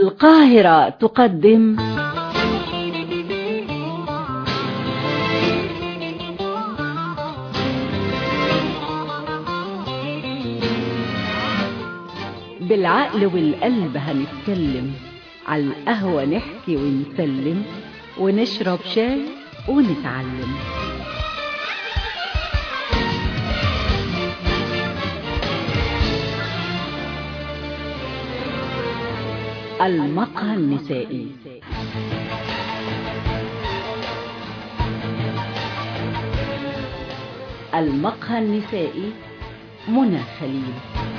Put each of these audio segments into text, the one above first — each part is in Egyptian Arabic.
القاهرة تقدم بالعقل والقلب هنتكلم على القهوة نحكي ونسلم ونشرب شاي ونتعلم المقهى النسائي المقهى النسائي منى خليل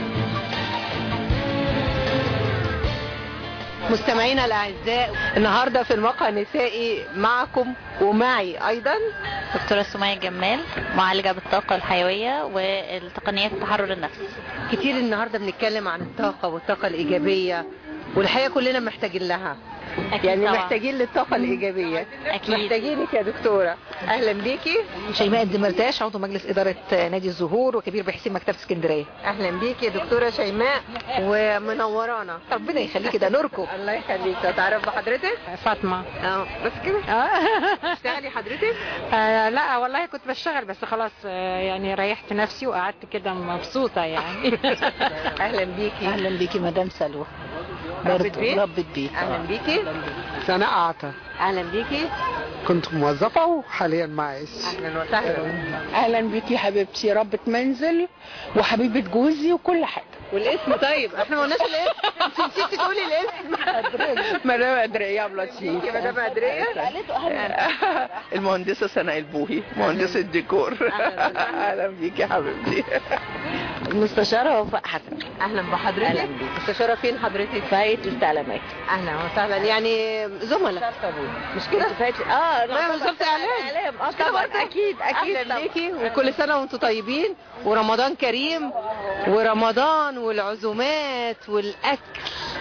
مستمعينا الاعزاء النهارده في المقهى النسائي معكم ومعي ايضا دكتورة سمية جمال معالجة بالطاقة الحيوية والتقنيات التحرر النفسي كتير النهارده بنتكلم عن الطاقه والطاقه الايجابيه والحقيقه كلنا محتاجين لها أكيد يعني طبعاً. محتاجين للطاقه الايجابيه أكيد. محتاجينك يا دكتوره اهلا بيكي شيماء الدمرتاش عضو مجلس إدارة نادي الزهور وكبير بحسين مكتبة اسكندرية اهلا بيكي يا دكتوره شيماء ومنورانا ربنا يخليكي ده نوركم الله يخليك تعرف بحضرتك فاطمة اه بس كده تشتغلي حضرتك آه لا والله كنت بشتغل بس خلاص آه يعني ريحت نفسي وقعدت كده مبسوطة يعني اهلا بيكي أهلا بيكي مدام سلوى ربة برضو بيت؟ ربة بيت اهلا بيكي سناء عطا اهلا بيكي كنت موظفة وحاليا معيش اهلا وسهلا اهلا بيكي حبيبتي ربة منزل وحبيبة جوزي وكل حاجة والاسم طيب احنا ما قلناش الاسم انت نسيتي تقولي الاسم مدام أدرية بلطيف يا مدام ادريه المهندسة سناء البوهي مهندسة ديكور أهلا بيك يا حبيبتي المستشارة وفاء حسن اهلا بحضرتك مستشاره فين حضرتك في هيئة الاستعلامات اهلا وسهلا يعني زملاء مش كده اه ما بالظبط اعلام اعلام اه مش كده طبعا برضه؟ اكيد اكيد اهلا طبعاً. بيكي وكل سنه وانتم طيبين ورمضان كريم ورمضان والعزومات والاكل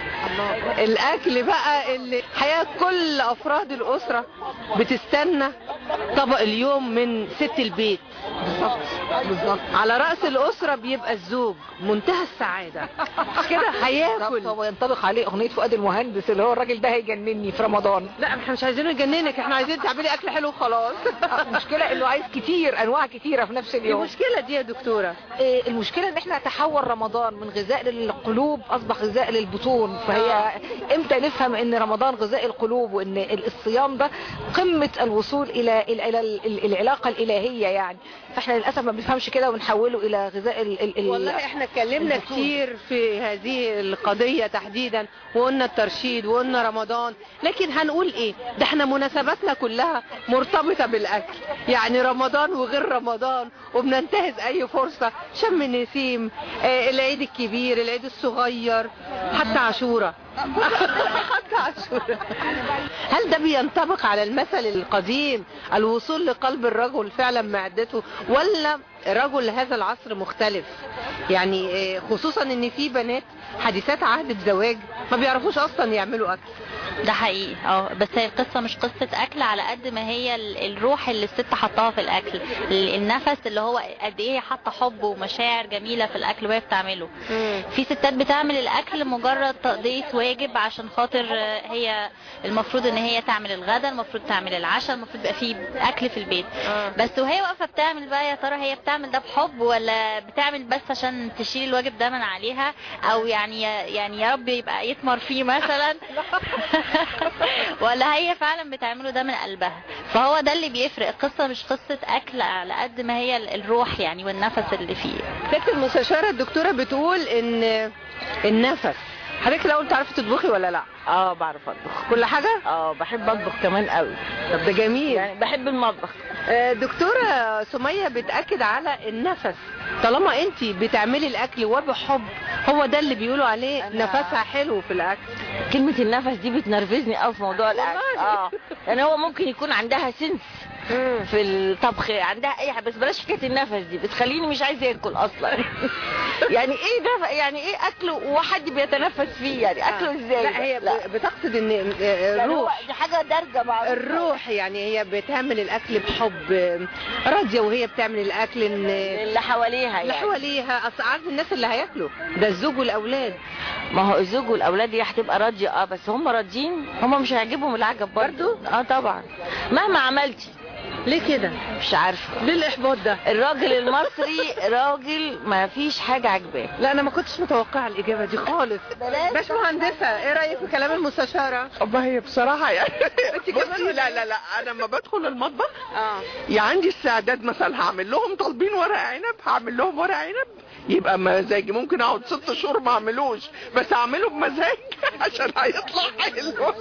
الاكل بقى اللي حياه كل افراد الاسره بتستنى طبق اليوم من ست البيت بالظبط بالظبط على راس الاسره بيبقى الزوج منتهى السعاده مش كده بالظبط، هياكل هو ينطبق عليه أغنية فؤاد المهندس اللي هو الراجل ده هيجنني في رمضان لا احنا مش عايزينه يجننك احنا عايزين تعملي اكل حلو وخلاص المشكلة انه عايز كتير انواع كتيرة في نفس اليوم المشكله دي يا دكتوره إيه، المشكلة ان احنا تحول رمضان من غذاء للقلوب اصبح غذاء للبطون فهي امتى نفهم ان رمضان غذاء القلوب وان ال- الصيام ده قمة الوصول الى الى الى ال- العلاقة الالهية يعني فاحنا للاسف ما بنفهمش كده ونحوله الى غذاء ال ال ال والله احنا اتكلمنا البطون. كتير في هذه القضية تحديدا وقلنا الترشيد وقلنا رمضان لكن هنقول ايه ده احنا مناسباتنا كلها مرتبطة بالاكل يعني رمضان وغير رمضان وبننتهز اي فرصة شم النسيم آه العيد الكبير العيد الصغير حتى عاشورة حتى عاشورة هل ده بينطبق على المثل القديم الوصول لقلب الرجل فعلا معدته ولا رجل هذا العصر مختلف يعني آه، خصوصا ان في بنات حديثات عهد بزواج ما بيعرفوش اصلا يعملوا اكل ده حقيقي اه بس هي القصة مش قصة أكل على قد ما هي ال- الروح اللي الست حطاها في الأكل ال- النفس اللي هو قد إيه هي حاطة حب ومشاعر جميلة في الأكل وهي بتعمله في ستات بتعمل الأكل مجرد تقضية واجب عشان خاطر آه، هي المفروض إن هي تعمل الغدا المفروض تعمل العشاء المفروض يبقى فيه أكل في البيت بس وهي واقفة بتعمل بقى يا ترى هي بتعمل ده بحب ولا بتعمل بس عشان تشيل الواجب ده من عليها أو يعني يعني يا رب يبقى يثمر فيه مثلا ولا هي فعلا بتعمله ده من قلبها فهو ده اللي بيفرق القصة مش قصة أكل على قد ما هي ال- الروح يعني والنفس اللي فيه ست المستشارة الدكتورة بتقول ان النفس حضرتك الاول تعرفي تطبخي ولا لا اه بعرف اطبخ كل حاجة اه بحب اطبخ كمان قوي طب ده جميل يعني بحب المطبخ آه، دكتورة سمية بتأكد على النفس طالما انت بتعملي الاكل وبحب هو ده اللي بيقولوا عليه أنا- نفسها حلو في الاكل كلمة النفس دي بتنرفزني قوي في موضوع الاكل والله. اه يعني هو ممكن يكون عندها سنس في الطبخ عندها اي حاجه بس بلاش حكايه النفس دي بتخليني مش عايزه اكل اصلا يعني ايه ده يعني ايه اكل وحد بيتنفس فيه يعني اكله ازاي لا هي لا. ب- بتقصد ان آه، يعني هو الروح دي حاجه دارجه مع الروح يعني هي بتعمل الاكل بحب آه، راضيه وهي بتعمل الاكل ان اللي حواليها اللي يعني حواليها اصل عارف الناس اللي هياكلوا ده الزوج والاولاد ما هو الزوج والاولاد هي هتبقى راضيه اه بس هم راضيين هم مش هيعجبهم العجب برضه اه طبعا مهما عملتي ليه كده مش عارفه ليه الاحباط ده الراجل المصري راجل ما فيش حاجه عاجباه لا انا ما كنتش متوقعه الاجابه دي خالص باش مهندسه ايه رايك في كلام المستشاره ما هي بصراحة يعني انت كمان بصي ولا لا إيه؟ لا لا انا لما بدخل المطبخ اه يا عندي استعداد مثلا هعمل لهم طالبين ورق عنب هعمل لهم ورق عنب يبقى مزاجي ممكن اقعد ست شهور ما اعملوش بس اعمله بمزاج عشان هيطلع حلو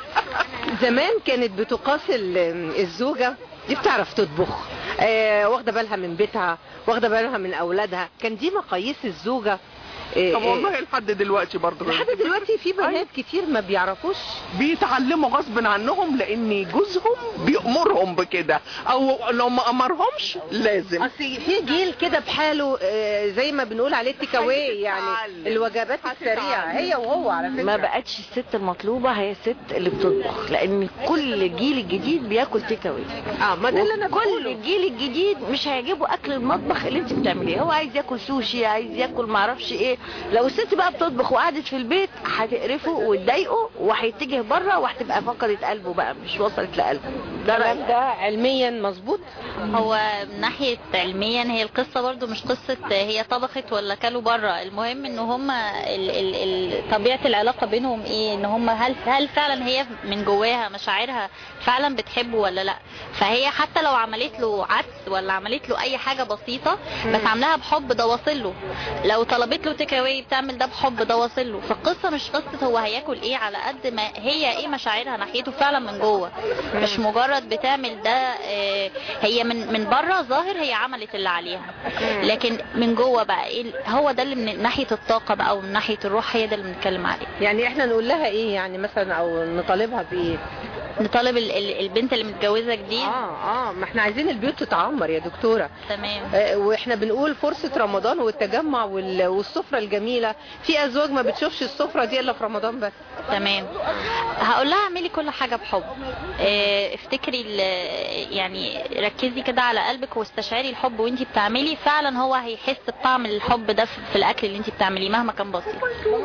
زمان كانت بتقاس ال- الزوجة دي بتعرف تطبخ آه واخدة بالها من بيتها واخدة بالها من أولادها كان دي مقاييس الزوجة آه، طب آه، والله لحد دلوقتي برضه لحد دلوقتي في بنات كتير ما بيعرفوش بيتعلموا غصب عنهم لان جوزهم بيأمرهم بكده او لو ما امرهمش لازم اصل في جيل كده بحاله آه، زي ما بنقول عليه تيك اواي يعني هتتعلم. الوجبات السريعه هي وهو على فكره ما بقتش الست المطلوبه هي الست اللي بتطبخ لان كل جيل الجديد بياكل تيك اواي اه ما ده اللي انا كل بقوله الجيل الجديد مش هيعجبه اكل المطبخ اللي انت بتعمليه هو عايز ياكل سوشي عايز ياكل معرفش ايه لو الست بقى بتطبخ وقعدت في البيت هتقرفه وتضايقه وهيتجه بره وهتبقى فقدت قلبه بقى مش وصلت لقلبه ده الكلام رأيي ده علميا مظبوط هو من ناحية علميا هي القصة برضو مش قصة هي طبخت ولا كلوا بره المهم ان هما ال ال ال طبيعة العلاقة بينهم ايه ان هما هل هل فعلا هي من جواها مشاعرها فعلا بتحبه ولا لا فهي حتى لو عملت له عدس ولا عملت له اي حاجة بسيطة بس عاملاها بحب ده واصل له لو طلبت له تيك اواي بتعمل ده بحب ده واصل له فالقصة مش قصة هو هياكل ايه على قد ما هي ايه مشاعرها ناحيته فعلا من جوه مش مجرد بتعمل ده آه، هي من من بره ظاهر هي عملت اللي عليها لكن من جوه بقى ايه ال- هو ده اللي من ناحيه الطاقه بقى ومن ناحيه الروح هي ده اللي بنتكلم عليه يعني احنا نقول لها ايه يعني مثلا او نطالبها بايه نطالب ال- ال- البنت اللي متجوزه جديد اه اه ما احنا عايزين البيوت تتعمر يا دكتوره تمام آه، واحنا بنقول فرصة رمضان والتجمع وال- والسفرة الجميلة في ازواج ما بتشوفش السفرة دي الا في رمضان بس تمام هقول لها اعملي كل حاجه بحب آه، افتكري ال- يعني ركزي كده على قلبك واستشعري الحب وانتي بتعملي فعلا هو هيحس بطعم الحب ده في في الاكل اللي انتي بتعمليه مهما كان بسيط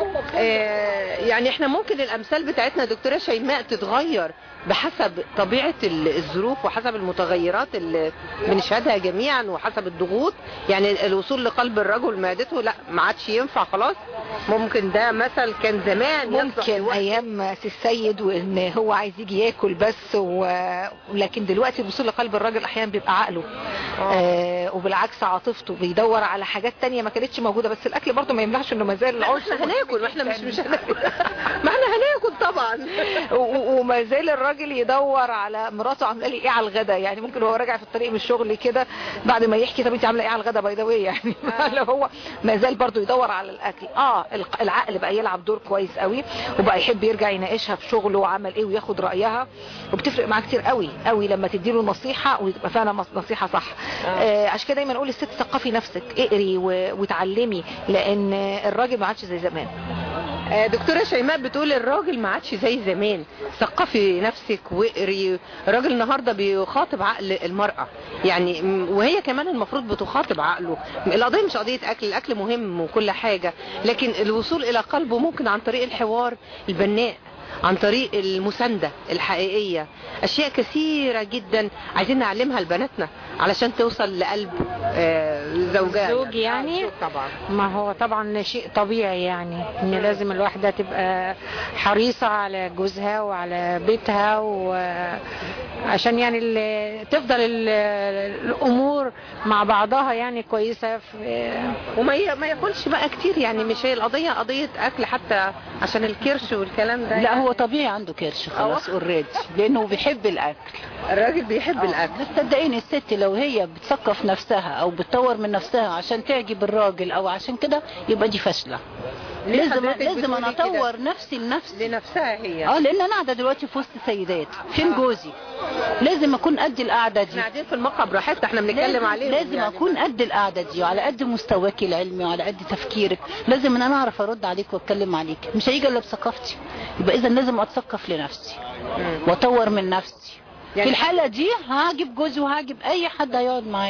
آه، يعني احنا ممكن الامثال بتاعتنا دكتورة شيماء تتغير بحسب طبيعة ال- الظروف وحسب المتغيرات اللي بنشهدها جميعا وحسب الضغوط يعني الوصول لقلب الرجل معدته لا ما عادش ينفع خلاص ممكن ده مثل كان زمان يصلح ممكن لوقت. ايام سي السيد وان هو عايز يجي ياكل بس و... لكن دلوقتي الوصول لقلب الراجل احيانا بيبقى عقله آه وبالعكس عاطفته بيدور على حاجات تانية ما كانتش موجودة بس الاكل برضه ما يمنعش انه ما زال لا، ما احنا هناكل ما احنا مش مش هناكل ما احنا هناكل طبعا و- و- وما زال الراجل يدور على مراته عامله لي ايه على الغدا يعني ممكن هو راجع في الطريق من الشغل كده بعد ما يحكي طب انت عامله ايه على الغدا باي ذا واي يعني لو هو ما زال برضه يدور على الاكل اه الق- العقل بقى يلعب دور كويس قوي وبقى يحب يرجع يناقشها في شغله وعمل ايه وياخد رايها وبتفرق معاه كتير قوي قوي لما تديله نصيحه وتبقى فعلا مص- نصيحه صح آه عشان كده دايما نقول للست ثقفي نفسك اقري و- وتعلمي لان الراجل ما عادش زي زمان آه، دكتورة شيماء بتقول الراجل ما عادش زي زمان ثقفي نفسك واقري الراجل النهاردة بيخاطب عقل المرأة يعني م- وهي كمان المفروض بتخاطب عقله القضية مش قضية أكل الأكل مهم وكل حاجة لكن الوصول إلى قلبه ممكن عن طريق الحوار البناء عن طريق المساندة الحقيقية أشياء كثيرة جدا عايزين نعلمها لبناتنا علشان توصل لقلب آه، زوجها الزوج يعني؟ الزوج طبعا ما هو طبعا شيء طبيعي يعني ان لازم الواحدة تبقى حريصة على جوزها وعلى بيتها وعشان يعني ال- تفضل ال- الامور مع بعضها يعني كويسة في وما ي- ما ياكلش بقى كتير يعني مش هي القضيه قضيه اكل حتى عشان الكرش والكلام ده لا هو طبيعي عنده كرش خلاص اوريدي لانه بيحب الاكل الراجل بيحب الاكل بس صدقيني الست لو هي بتثقف نفسها او بتطور من نفسها عشان تعجب الراجل او عشان كده يبقى دي فاشله ليه لازم حضرتك لازم انا بتقولي كده؟ اطور نفسي لنفسي لنفسها هي اه لان انا قاعده دلوقتي في وسط سيدات فين جوزي لازم اكون قد القعده احنا دي قاعدين في المقهى براحتنا احنا بنتكلم لازم, عليه لازم يعني. اكون قد القعده دي وعلى قد مستواك العلمي وعلى قد تفكيرك لازم ان انا اعرف ارد عليك واتكلم عليك مش هيجي الا بثقافتي يبقى اذا لازم اتثقف لنفسي مم. واطور من نفسي يعني في الحاله دي هاجب جوزي وهاجب اي حد هيقعد معايا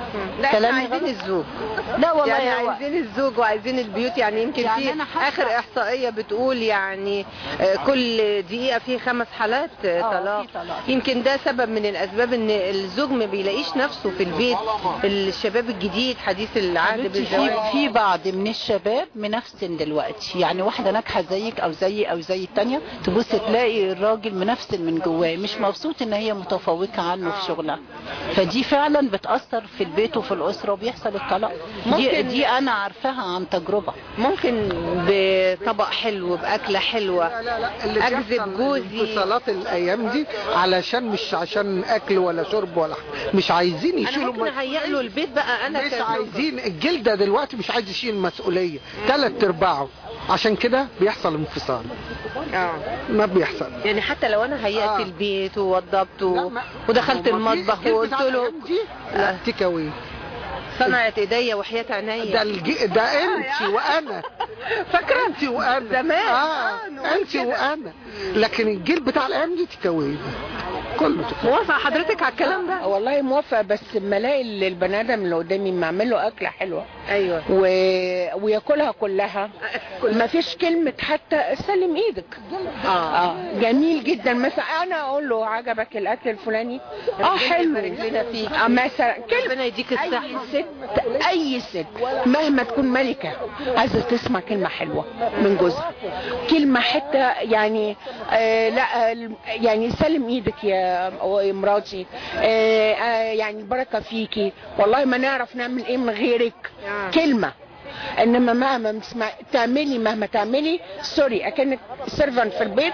لا احنا كلامي عايزين غلط؟ الزوج لا والله يعني هو- عايزين الزوج وعايزين البيوت يعني يمكن يعني في أنا حاسة- اخر احصائيه بتقول يعني آه، كل دقيقه في خمس حالات آه، آه، طلاق في طلاق. يمكن ده سبب من الاسباب ان الزوج ما بيلاقيش نفسه في البيت الشباب الجديد حديث العهد حبيبتي بالزواج في في بعض من الشباب منفسن دلوقتي يعني واحده ناجحه زيك او زيي او زي التانية تبص تلاقي الراجل منفسن من جواه مش مبسوط ان هي متفوقه عنه في شغلها فدي فعلا بتاثر في البيت وفي الاسره وبيحصل الطلاق دي, ممكن- دي انا عارفاها عن تجربه ممكن بطبق حلو باكله حلوه لا لا اللي اجذب بيحصل جوزي انفصالات الايام دي علشان مش عشان اكل ولا شرب ولا حاجة. مش عايزين انا يشيلوا ممكن اهيئ له البيت بقى انا مش كزوجة. عايزين الجيل ده دلوقتي مش عايز يشيل مسؤوليه ثلاث ارباعه عشان كده بيحصل انفصال اه ما بيحصل يعني حتى لو انا هيأت آه. البيت ووضبته لا، ما- ودخلت هما في المطبخ الجيل وقلت بتاع له الأيام دي لا تيك أواي. صنعت ايديا وحياة ده عينيا الجي... ده انت وانا فاكره انت وانا زمان. اه آه، نقول انت كده. وانا لكن الجيل بتاع الايام دي تكوي كله تكوي موافقة حضرتك على الكلام ده والله موافقه بس لما الاقي ال- البني ادم اللي قدامي ما اعمل له اكله حلوه ايوه و... وياكلها كلها ما فيش كلمه حتى سلم ايدك اه اه جميل جدا مثلا انا اقول له عجبك الاكل الفلاني اه حلو يبارك لنا فيك. اه مثلا كلمه ربنا يديك الصحة اي ست اي ست مهما تكون ملكه عايزه تسمع كلمه حلوه من جوزها كلمه حتى يعني آه لا آه يعني سلم ايدك يا يا مراتي آه آه يعني البركه فيكي والله ما نعرف نعمل ايه من غيرك آه. كلمه انما مهما تسمع تعملي مهما تعملي سوري اكنك سيرفنت في البيت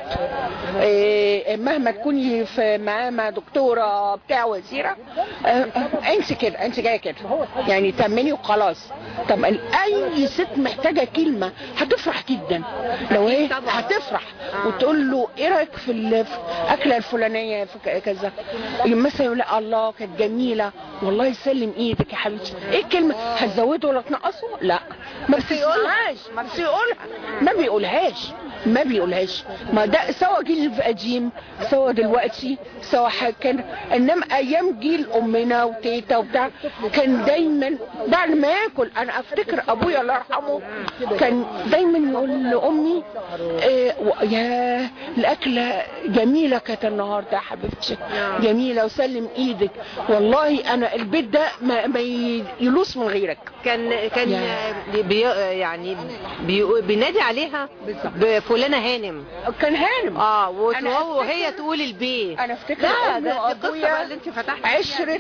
إيه، مهما تكوني في معاه مع دكتوره بتاع وزيره آه، آه، انت كده انت جايه كده يعني تعملي وخلاص طب ال- اي ست محتاجه كلمه هتفرح جدا لو ايه طبعاً. هتفرح وتقول له ايه رايك في ال- في الاكله الفلانيه في ك- كذا مثلا يقول لها الله كانت جميله والله يسلم ايدك يا حبيبتي ايه الكلمه هتزوده ولا تنقصه لا ما بتسمعهاش ما بيقولها ما بيقولهاش ما بيقولهاش ما ده سواء جيل قديم سواء دلوقتي سواء حاجة كان انما ايام جيل امنا وتيتا وبتاع كان دايما بعد ما ياكل انا افتكر ابويا الله يرحمه كان دايما يقول لامي إيه و- يا الاكله جميله كانت النهارده يا حبيبتي جميله وسلم ايدك والله انا البيت ده ما, ما ي- يلوس من غيرك كان كان يا. بي يعني بي بينادي عليها بفلانة هانم كان هانم اه أنا وهو وهي أفتكر- تقول البيت انا افتكر لا أمي ده دي قصة وأبويا بقى اللي انت فتحت عشرة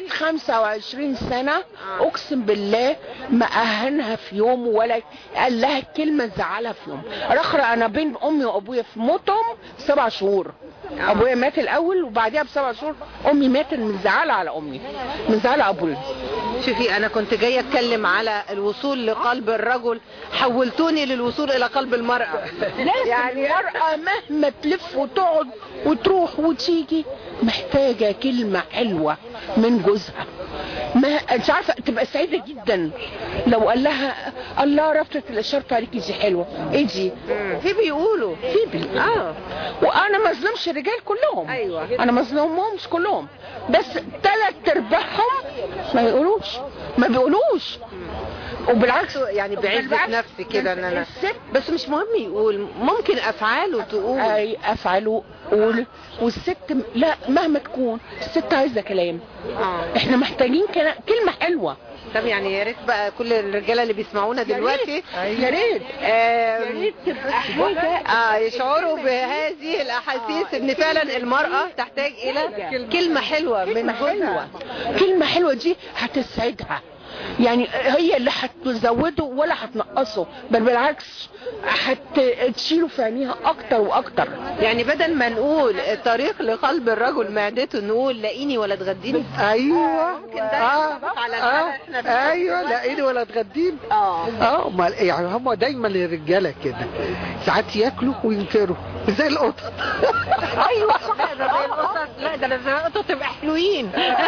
25 سنة اقسم بالله ما اهنها في يوم ولا قال لها كلمة زعلها في يوم رخرة انا بين امي وابويا في موتهم سبع شهور ابويا مات الاول وبعديها بسبع شهور امي ماتت من زعلها على امي من زعلها ابويا شوفي انا كنت جايه اتكلم على الوصول لقلب الرجل حولتوني للوصول الى قلب المرأة يعني المرأة مهما تلف وتقعد وتروح وتيجي محتاجة كلمة حلوة من جوزها ما انت عارفة تبقى سعيدة جدا لو قال لها الله ربطت الشرط عليكي دي حلوة ايه دي في بيقولوا في بي اه وانا ما اظلمش الرجال كلهم أيوة. انا ما اظلمهمش كلهم بس ثلاث ارباعهم ما يقولوش ما بيقولوش وبالعكس يعني بعزة بالعكس، نفسي كده ان انا الست بس مش مهم يقول ممكن افعاله تقول اي افعله قول والست م- لا مهما تكون الست عايزه كلام اه احنا محتاجين كلا- كلمه حلوه طب يعني يا ريت بقى كل الرجاله اللي بيسمعونا دلوقتي يا ريت آم، يا ريت تبقى حاجه اه يشعروا بهذه الاحاسيس ان فعلا المرأة تحتاج الى كلمة حلوة من كلمه حلوه جوزها كلمه حلوه دي هتسعدها يعني هي اللي هتزوده ولا هتنقصه بل بالعكس هتشيله في عينيها اكتر واكتر يعني بدل ما نقول الطريق لقلب الرجل معدته نقول لاقيني ولا تغديني ايوه ممكن ده اه ينطبق على الحالة احنا اه فيها. ايوه لاقيني ولا تغديني اه اه امال يعني هم دايما الرجاله كده ساعات ياكلوا وينكروا مش زي القطط ايوه لا ده زي القطط لا ده زي القطط تبقى حلوين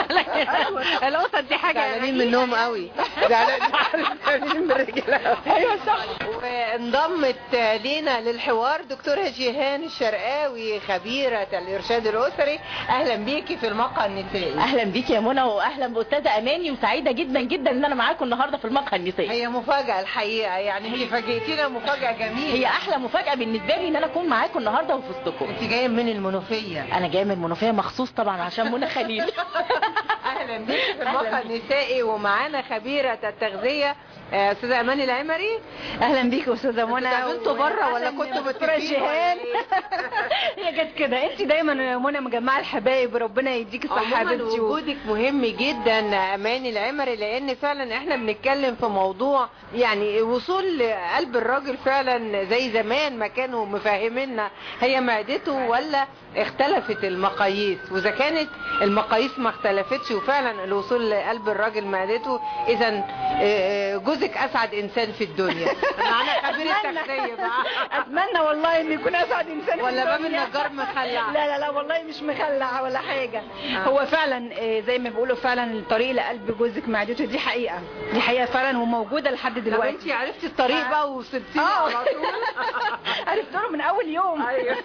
القطط دي حاجه زعلانين منهم قوي زعلانين من الرجاله ايوه صح وانضمت لينا للحوار دكتوره جيهان الشرقاوي خبيره الارشاد الاسري اهلا بيكي في المقهى النسائي اهلا بيك يا منى واهلا باستاذه اماني وسعيده جدا جدا ان انا معاكم النهارده في المقهى النسائي هي مفاجاه الحقيقه يعني انت فاجئتينا مفاجاه جميله هي احلى مفاجاه بالنسبه لي ان انا اكون معاكم النهارده وفي وسطكم انت جايه من المنوفيه انا جايه من المنوفيه مخصوص طبعا عشان منى خليل اهلا بيك في المقهى النسائي ومعانا خبيره التغذيه آه، استاذه اماني العمري اهلا بيك استاذه منى قابلتوا بره ولا كنتوا متفقين جيهان هي جت كده انت دايما يا منى مجمعه الحبايب ربنا يديك الصحه يا عموما بنتي وجودك مهم جدا اماني العمري لان فعلا احنا بنتكلم في موضوع يعني وصول قلب الراجل فعلا زي زمان ما كانوا مفهمينا هي معدته ولا اختلفت المقاييس واذا كانت المقاييس ما اختلفتش وفعلا الوصول لقلب الراجل معدته اذا جوزك اسعد انسان في الدنيا معانا خبير التغذيه بقى اتمنى والله ان يكون اسعد انسان في ولا باب الدنيا. النجار مخلع لا لا لا والله مش مخلع ولا حاجه آه. هو فعلا آه، زي ما بيقولوا فعلا الطريق لقلب جوزك معدته دي حقيقه دي حقيقه فعلا وموجوده لحد طب دلوقتي انت عرفتي الطريق بقى وسبتيني آه. على طول عرفت له من اول يوم أيوة.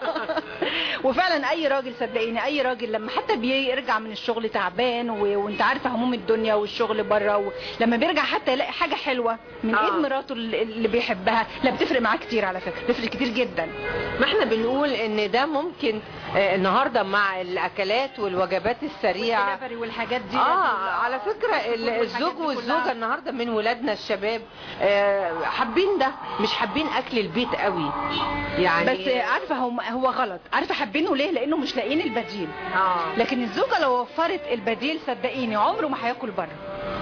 وفعلا اي راجل صدقيني اي راجل لما حتى بيرجع من الشغل تعبان و... وانت عارفه هموم الدنيا والشغل بره و... لما بيرجع حتى يلاقي حاجه حلوه من آه. ايد مراته اللي اللي بيحبها لا بتفرق معاه كتير على فكره بتفرق كتير جدا ما احنا بنقول ان ده ممكن آه، النهارده مع الاكلات والوجبات السريعه الدليفري والحاجات دي اه على فكره ال- والحاجات الزوج دي والزوجه كلها. النهارده من ولادنا الشباب آه، حابين ده مش حابين اكل البيت قوي يعني بس عارفه هو هو غلط عارفه حابينه ليه لانه مش لاقيين البديل اه لكن الزوجه لو وفرت البديل صدقيني عمره ما هياكل بره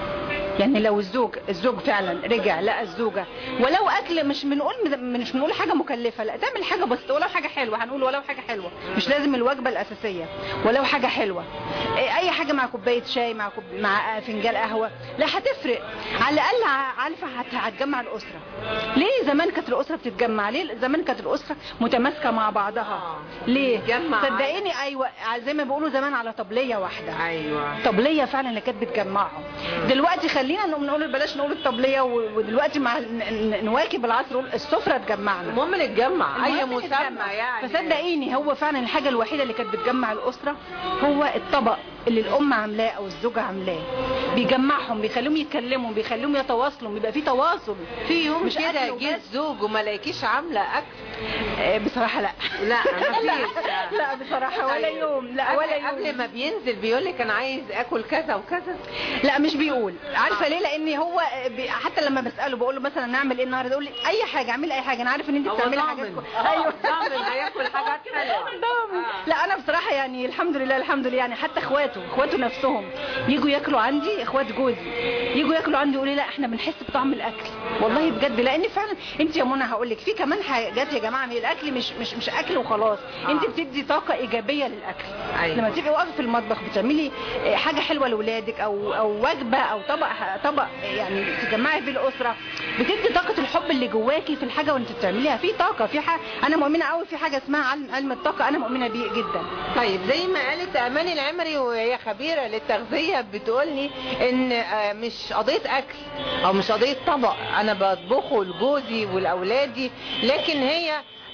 يعني لو الزوج الزوج فعلا رجع لقى الزوجه ولو اكل مش بنقول مش بنقول حاجه مكلفه لا تعمل حاجه بس ولو حاجه حلوه هنقول ولو حاجه حلوه مش لازم الوجبه الاساسيه ولو حاجه حلوه إيه، اي حاجه مع كوبايه شاي مع كوب... مع فنجان قهوه لا هتفرق على الاقل ع- عارفه هت- هتجمع الاسره ليه زمان كانت الاسره بتتجمع ليه زمان كانت الاسره متماسكه مع بعضها ليه بتتجمع على- صدقيني ايوه زي ما بيقولوا زمان على طبليه واحده ايوه طبليه فعلا اللي كانت بتجمعهم دلوقتي خلينا نقوم نقول بلاش نقول الطبليه و- ودلوقتي مع ن- ن- نواكب العصر نقول السفره تجمعنا المهم نتجمع اي المهم مسمى نتجمع. يعني فصدقيني هو فعلا الحاجه الوحيده اللي كانت بتجمع الاسره هو الطبق اللي الام عاملاه او الزوجه عاملاه بيجمعهم بيخليهم يتكلموا بيخليهم يتواصلوا بيبقى في تواصل في يوم مش كده أكل جه وبس. الزوج وما لاقيكيش عامله اكل آه، بصراحه لا لا مفيش لا, لا بصراحه ولا يوم لا قبل- ولا يوم قبل ما بينزل بيقول لك انا عايز اكل كذا وكذا لا مش بيقول عارفه ليه لان هو بي... حتى لما بساله بقول له مثلا نعمل ايه النهارده يقول لي اي حاجه اعملي اي حاجه انا عارف ان انت هو بتعملي حاجات ضامن. كو- آه، ضامن هياكل حاجات حلوة. ضامن. آه. لا انا بصراحه يعني الحمد لله الحمد لله يعني حتى اخواته اخواته نفسهم يجوا ياكلوا عندي اخوات جوزي يجوا ياكلوا عندي يقولوا لي لا احنا بنحس بطعم الاكل والله بجد لان فعلا انت يا منى هقول لك في كمان حاجات يا جماعه هي الاكل مش مش مش اكل وخلاص آه. انت بتدي طاقه ايجابيه للاكل أيوة. لما تبقي واقفه في المطبخ بتعملي آه، حاجه حلوه لاولادك او او وجبه او طبق طبق يعني تجمعي بيه الاسره بتدي طاقه الحب اللي جواكي في الحاجه وانت بتعمليها في طاقه في حاجه انا مؤمنه قوي في حاجه اسمها علم علم الطاقه انا مؤمنه بيه جدا طيب زي ما قالت اماني العمري وهي خبيره للتغذيه بتقول لي ان آه، مش قضيه اكل او مش قضيه طبق انا بطبخه لجوزي ولاولادي لكن هي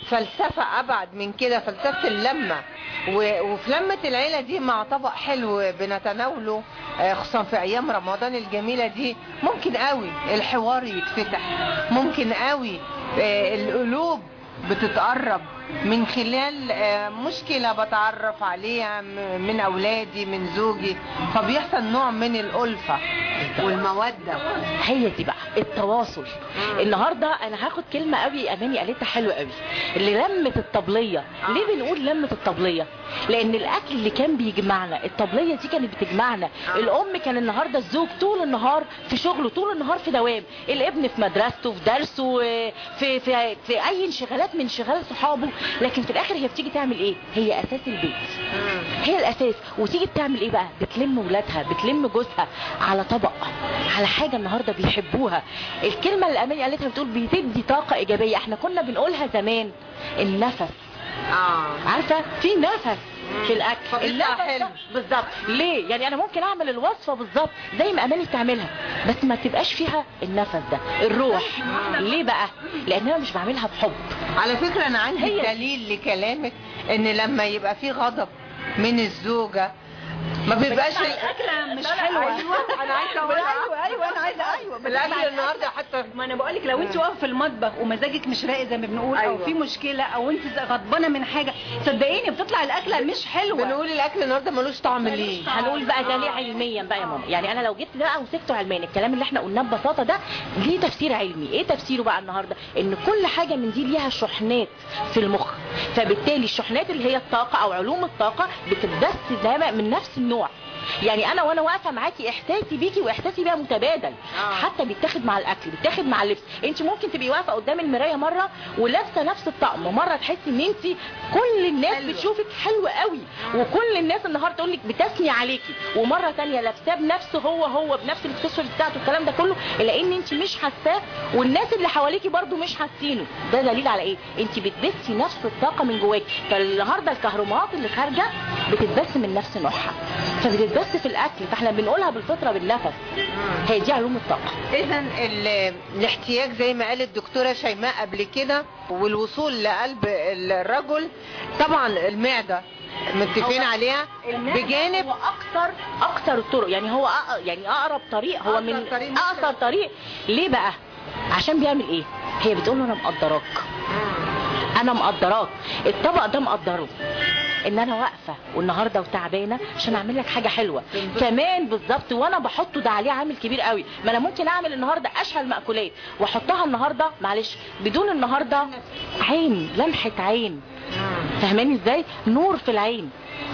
فلسفه ابعد من كده فلسفه اللمه و- وفي لمه العيله دي مع طبق حلو بنتناوله آه، خصوصا في ايام رمضان الجميله دي ممكن قوي الحوار يتفتح ممكن قوي آه، القلوب بتتقرب من خلال آه، مشكلة بتعرف عليها م- من أولادي من زوجي فبيحصل نوع من الألفة والمودة هي دي بقى التواصل النهارده انا هاخد كلمه قوي اماني قالتها حلوه قوي اللي لمه الطبليه ليه بنقول لمه الطبليه لان الاكل اللي كان بيجمعنا الطبليه دي كانت بتجمعنا الام كان النهارده الزوج طول النهار في شغله طول النهار في دوام الابن في مدرسته في درسه آه، في في في اي انشغالات من انشغال صحابه لكن في الاخر هي بتيجي تعمل ايه هي اساس البيت هي الاساس وتيجي بتعمل ايه بقى بتلم ولادها بتلم جوزها على طبق على حاجه النهارده بيحبوها الكلمه اللي اماني قالتها بتقول بتدي طاقه ايجابيه احنا كنا بنقولها زمان النفس اه عارفه في نفس في الاكل فبيطلع النفس حلو. ده بالظبط ليه يعني انا ممكن اعمل الوصفه بالظبط زي ما اماني بتعملها بس ما تبقاش فيها النفس ده الروح ليه بقى لان انا مش بعملها بحب على فكرة أنا عندي هي- دليل لكلامك إن لما يبقى في غضب من الزوجة ما بيبقاش ال- الاكله مش حلوه أيوة، أنا عايزة أقول ايوه ايوه انا عايزه ايوه بس الأكل مع- النهاردة حتى ما انا بقول لك لو انت واقفه في المطبخ ومزاجك مش رايق زي ما بنقول او أيوة. في مشكله او انت غضبانه من حاجه صدقيني بتطلع الاكله مش حلوه بنقول الأكل النهاردة ملوش طعم ليه هنقول بقى ده ليه علميا بقى يا ماما يعني انا لو جبت ده ومسكته علميا الكلام اللي احنا قلناه ببساطه ده ليه تفسير علمي ايه تفسيره بقى النهارده ان كل حاجه من دي ليها شحنات في المخ فبالتالي الشحنات اللي هي الطاقه او علوم الطاقه بتتبث دايما من نفس النوع يعني انا وانا واقفه معاكي احساسي بيكي واحساسي بيها متبادل آه. حتى بيتاخد مع الاكل بيتاخد مع اللبس انت ممكن تبقي واقفه قدام المرايه مره ولابسه نفس الطقم مره تحسي ان انت كل الناس حلوة. بتشوفك حلوه قوي وكل الناس النهارده تقول لك بتثني عليكي ومره تانية لابساه بنفسه هو هو بنفس الاكسسوارز بتاعته الكلام ده كله الا ان انت مش حاساه والناس اللي حواليكي برضو مش حاسينه ده دليل على ايه انت بتبثي نفس الطاقه من جواكي فالنهارده الكهرباءات اللي خارجه بتتبث من نفس نوعها فبتتبث في الاكل فاحنا بنقولها بالفطره بالنفس هي دي علوم الطاقه إذا ال- الاحتياج زي ما قالت الدكتورة شيماء قبل كده والوصول لقلب الرجل طبعا المعدة متفقين هو- عليها بجانب هو اكثر اكثر الطرق يعني هو أق... يعني اقرب طريق هو أقصر من طريق مش اقصر طريق ليه بقى عشان بيعمل ايه هي بتقول له انا مقدراك انا مقدراك الطبق ده مقدره ان انا واقفه والنهارده وتعبانه عشان اعمل لك حاجه حلوه كمان بالظبط وانا بحطه ده عليه عامل كبير قوي ما انا ممكن اعمل النهارده اشهى المأكولات واحطها النهارده معلش بدون النهارده عين لمحه عين فاهماني ازاي نور في العين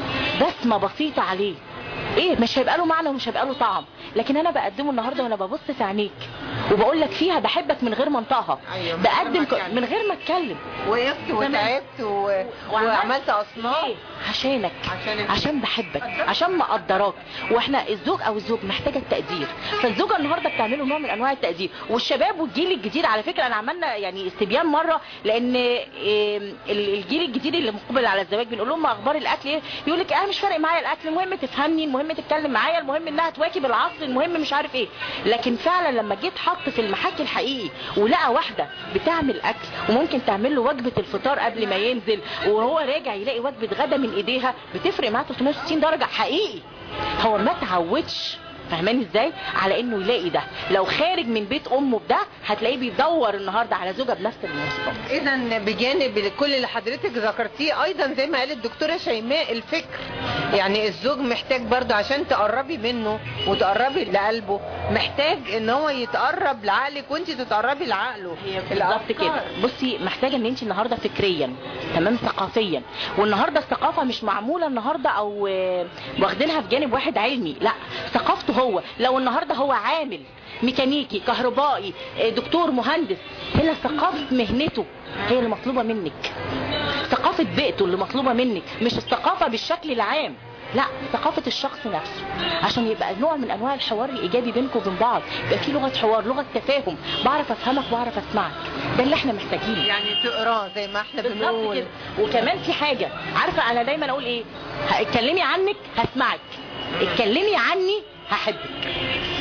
بسمه بسيطه عليه ايه مش هيبقى له معنى ومش هيبقى له طعم لكن انا بقدمه النهارده وانا ببص في عينيك وبقول لك فيها بحبك من غير ما انطقها أيوة، من غير بقدم ما ك- أتكلم. من غير ما اتكلم وقفت وتعبت و... وعملت اصناف ليه؟ عشانك عشانك. عشان بحبك عشان مقدراك واحنا الزوج او الزوج محتاجه التقدير فالزوجه النهارده بتعمله نوع من انواع التقدير والشباب والجيل الجديد على فكره انا عملنا يعني استبيان مره لان إيه، ال- الجيل الجديد اللي مقبل على الزواج بنقول لهم اخبار الاكل ايه يقول لك اه مش فارق معايا الاكل المهم تفهمني المهم تتكلم معايا المهم انها تواكب العصر المهم مش عارف ايه لكن فعلا لما جيت حط في المحك الحقيقي ولقى واحده بتعمل اكل وممكن تعمل له وجبه الفطار قبل ما ينزل وهو راجع يلاقي وجبه غدا من ايديها بتفرق معاه 360 درجه حقيقي هو ما تعودش فاهماني ازاي على انه يلاقي ده لو خارج من بيت امه بده هتلاقيه بيدور النهارده على زوجه بنفس المواصفات اذا بجانب كل اللي حضرتك ذكرتيه ايضا زي ما قالت الدكتوره شيماء الفكر يعني الزوج محتاج برضو عشان تقربي منه وتقربي لقلبه محتاج ان هو يتقرب لعقلك وانت تتقربي لعقله بالظبط كده بصي محتاجه ان انت النهارده فكريا تمام ثقافيا والنهارده الثقافه مش معموله النهارده او آه، واخدينها في جانب واحد علمي لا ثقافته هو لو النهارده هو عامل ميكانيكي كهربائي آه، دكتور مهندس هنا ثقافه مهنته هي اللي مطلوبه منك ثقافه بيئته اللي مطلوبه منك مش الثقافه بالشكل العام لا ثقافة الشخص نفسه عشان يبقى نوع من انواع الحوار الايجابي بينكم وبين بعض يبقى في لغة حوار لغة تفاهم بعرف افهمك واعرف اسمعك ده اللي احنا محتاجينه يعني تقراه زي ما احنا بالظبط بنقول كده وكمان في حاجة عارفة انا دايما اقول ايه ه- اتكلمي عنك هسمعك اتكلمي عني هحبك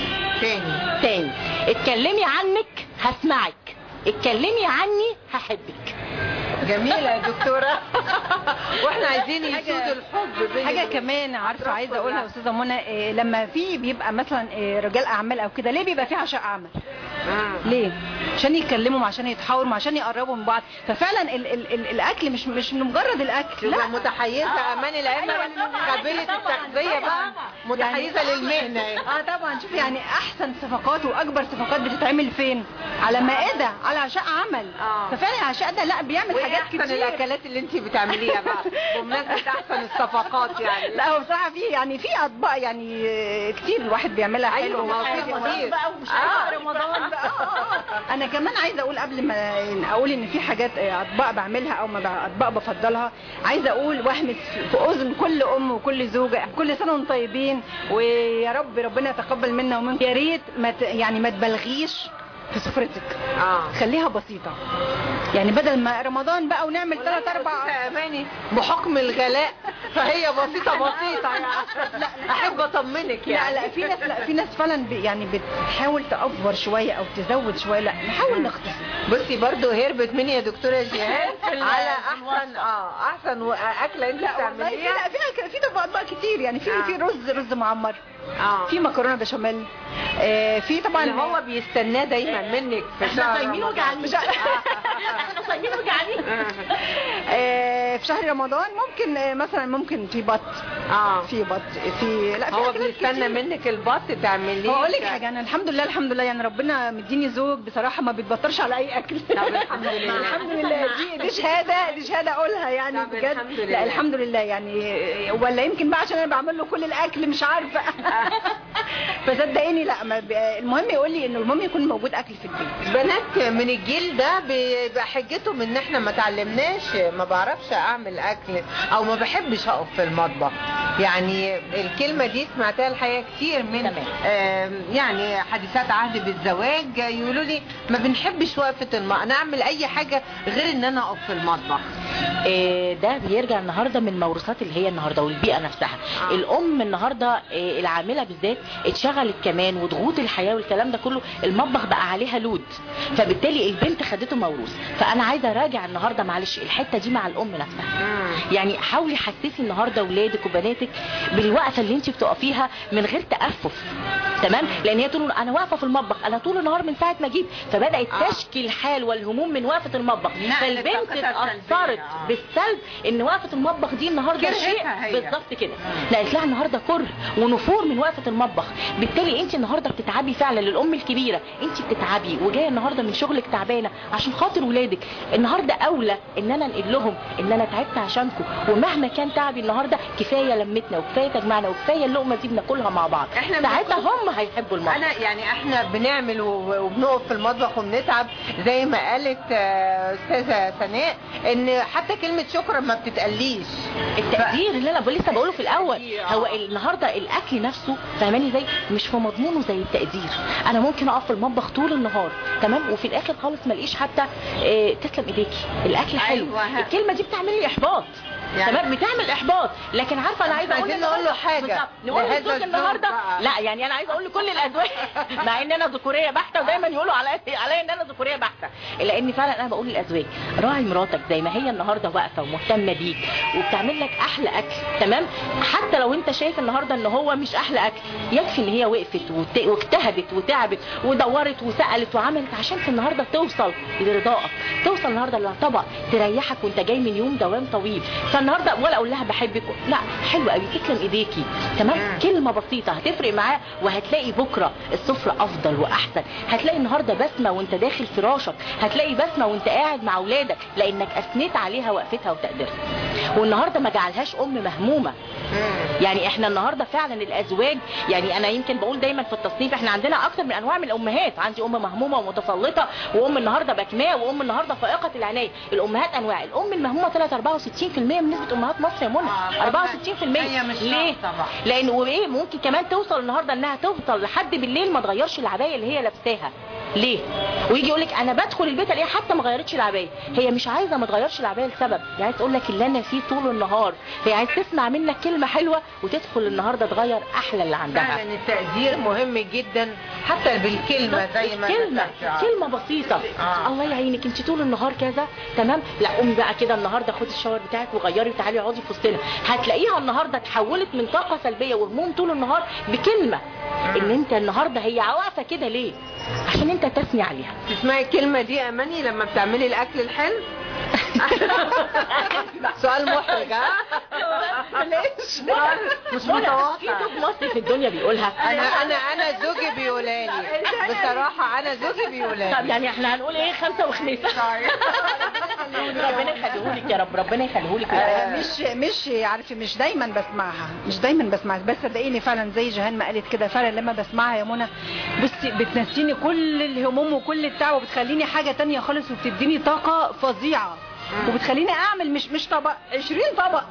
تاني تاني اتكلمي عنك هسمعك اتكلمي عني هحبك جميلة يا دكتورة واحنا عايزين يسود الحب بين حاجه ال- كمان عارفه عايزه اقولها يا استاذه منى إيه لما في بيبقى مثلا إيه رجال اعمال او كده ليه بيبقى في عشاء عمل ليه عشان يتكلموا عشان يتحاوروا عشان يقربوا من بعض ففعلا ال ال ال الاكل مش مش مجرد الاكل لا لا متحيزة امان العلم قابلة التغذية بقى متحيزة يعني للمهنة اه طبعا شوف يعني احسن صفقات واكبر صفقات بتتعمل فين على مائده على عشاء عمل آه. ففعلا العشاء ده لا بيعمل وايه حاجات احسن كتير الاكلات اللي انت بتعمليها بقى بمناسبة احسن الصفقات يعني لا هو بصراحه في يعني في اطباق يعني آه، كتير الواحد بيعملها حلو أيوة، ما هو في رمضان كتير. بقى ومش آه. عارفة رمضان بقى آه، آه. انا كمان عايزه اقول قبل ما اقول ان في حاجات آه، اطباق بعملها او ما بع- اطباق بفضلها عايزه اقول واحمس في اذن كل ام وكل زوجه كل سنه وانتم طيبين ويا رب ربنا يتقبل منا ومنكم يا ريت ما ت- يعني ما تبالغيش في سفرتك اه خليها بسيطة يعني بدل ما رمضان بقى ونعمل ثلاث اربع اماني بحكم الغلاء فهي بسيطه بسيطه يعني لا احب اطمنك لا يعني لا في ناس لا في ناس فعلا ب- يعني بتحاول تأفور شويه او تزود شويه لا نحاول نختصر بصي برضو هربت مني يا دكتوره جيهان على احسن اه احسن اكله انت لا والله في بتعمليها لا فيها في طبق اطباق كتير يعني في آه. في رز رز معمر اه في مكرونه بشاميل آه، في طبعا اللي هو بيستناه دايما منك في احنا شهر صايمين رمضان. وجعانين احنا صايمين وجعانين آه، في شهر رمضان ممكن آه، مثلا ممكن في بط اه في بط في لا في هو أكلات بيستنى كتير. منك البط تعمليه هقول لك حاجه انا الحمد لله الحمد لله يعني ربنا مديني زوج بصراحه ما بيتبطرش على اي اكل طب الحمد لله. الحمد لله دي دي شهاده دي شهاده اقولها يعني طب بجد الحمد لله. لا الحمد لله يعني ولا يمكن بقى عشان انا بعمل له كل الاكل مش عارفه فصدقيني لا ما ب- المهم يقول لي انه المهم يكون موجود اكل في البيت بنات من الجيل ده بيبقى حجتهم ان احنا ما تعلمناش ما بعرفش اعمل اكل او ما بحبش اقف في المطبخ يعني الكلمه دي سمعتها الحقيقه كتير من تمام. آم، يعني حديثات عهد بالزواج يقولوا لي ما بنحبش وقفه المطبخ انا اعمل اي حاجه غير ان انا اقف في المطبخ آه، ده بيرجع النهارده من موروثات اللي هي النهارده والبيئه نفسها آه. الام النهارده آه، العامله بالذات اتشغلت كمان وضغوط الحياه والكلام ده كله المطبخ بقى عليها لود فبالتالي البنت خدته موروث فانا عايزه اراجع النهارده معلش الحته دي مع الام نفسها يعني حاولي حسسي النهارده اولادك وبناتك بالوقفه اللي انت بتقفيها من غير تأفف تمام لان هي طول انا واقفه في المطبخ انا طول النهار من ساعه ما جيت فبدات آه. تشكي الحال والهموم من وقفه المطبخ نقل فالبنت طاقتها اتاثرت السلبية. آه. بالسلب ان وقفه المطبخ دي النهارده كرهتها شيء هي. بالظبط كده لقيت لها النهارده كره ونفور من وقفه المطبخ بالتالي انت النهارده بتتعبي فعلا للام الكبيره انت بتتعبي وجايه النهارده من شغلك تعبانه عشان خاطر ولادك النهارده اولى ان انا انقل لهم ان انا تعبت عشانكم ومهما كان تعبي النهارده كفايه لمتنا وكفايه تجمعنا وكفايه اللقمه دي بناكلها مع بعض إحنا ساعتها بناكل- هم هيحبوا المطبخ انا يعني احنا بنعمل و- وبنقف في المطبخ وبنتعب زي ما قالت آه، استاذه سناء ان حتى كلمه شكرا ما بتتقليش التقدير اللي انا بقول لسه بقوله في الاول التقدير، آه. هو النهارده الاكل نفسه فاهماني ازاي مش في مضمونه زي التقدير انا ممكن اقف في المطبخ طول النهار تمام وفي الاخر خالص ما الاقيش حتى إيه تسلم ايديكي الاكل حلو أيوة، ها. الكلمه دي بتعمل لي احباط يعني- تمام بتعمل احباط لكن عارفه انا عايزه اقول عايزين نقول له حاجة. بالظبط. نقول لهذا للزوج الزوج النهارده بقى. لا يعني انا عايزه اقول لكل الازواج مع ان انا ذكوريه بحته ودايما يقولوا عليا عليا ان انا ذكوريه بحته لان فعلا انا بقول للازواج راعي مراتك زي ما هي النهارده واقفه ومهتمه بيك وبتعمل لك احلى اكل تمام حتى لو انت شايف النهارده ان هو مش احلى اكل يكفي ان هي وقفت وت- واجتهدت وتعبت ودورت وسالت وعملت عشان في النهارده توصل لرضائك توصل النهارده لطبق تريحك وانت جاي من يوم دوام طويل فالنهارده ولا اقول لها بحبك لا حلو قوي تسلم ايديكي تمام كلمه بسيطه هتفرق معاه وهتلاقي بكره السفره افضل واحسن هتلاقي النهارده بسمه وانت داخل فراشك هتلاقي بسمه وانت قاعد مع اولادك لانك اثنيت عليها وقفتها وتقديرها والنهارده ما جعلهاش ام مهمومه يعني احنا النهارده فعلا الازواج يعني انا يمكن بقول دايما في التصنيف احنا عندنا اكتر من انواع من الامهات عندي ام مهمومه ومتسلطه وام النهارده بكماء وام النهارده فائقه العنايه الامهات انواع الام المهمومه طلعت 64% من نسبه امهات مصر يا منى آه، 64% هي مش ليه شرط طبعا. لان وايه ممكن كمان توصل النهارده انها توصل لحد بالليل ما تغيرش العبايه اللي هي لابساها ليه ويجي يقول لك انا بدخل البيت الاقيها حتى ما غيرتش العبايه هي مش عايزه ما تغيرش العبايه لسبب هي عايزه تقول لك اللي انا فيه طول النهار هي عايز تسمع منك كلمه حلوه وتدخل النهارده تغير احلى اللي عندها فعلا التقدير مهم جدا حتى بالكلمه زي ما كلمة ذكرت. آه. كلمة بسيطة آه. الله يعينك انت طول النهار كذا تمام لا قومي بقى كده النهارده خدي الشاور بتاعك وغيري وتعالي اقعدي في وسطنا هتلاقيها النهارده اتحولت من طاقة سلبية وهموم طول النهار بكلمة ان انت النهارده هي واقفة كده ليه عشان انت تثني عليها تسمعي الكلمة دي يا اماني لما بتعملي الاكل الحلو سؤال محرج ها ليش مش في متوقع زوج مصري في الدنيا بيقولها انا انا انا زوجي بيقولها لي بصراحة انا زوجي بيقولها طب لي يعني احنا هنقول ايه خمسة وخميسة ربنا يخليهولك يا رب ربنا يخليهولك يا رب. آه، مش مش عارفه مش دايما بسمعها مش دايما بسمعها بس صدقيني فعلا زي جهان ما قالت كده فعلا لما بسمعها يا منى بصي بتنسيني كل الهموم وكل التعب وبتخليني حاجه تانية خالص وبتديني طاقه فظيعه وبتخليني اعمل مش مش طبق 20 طبق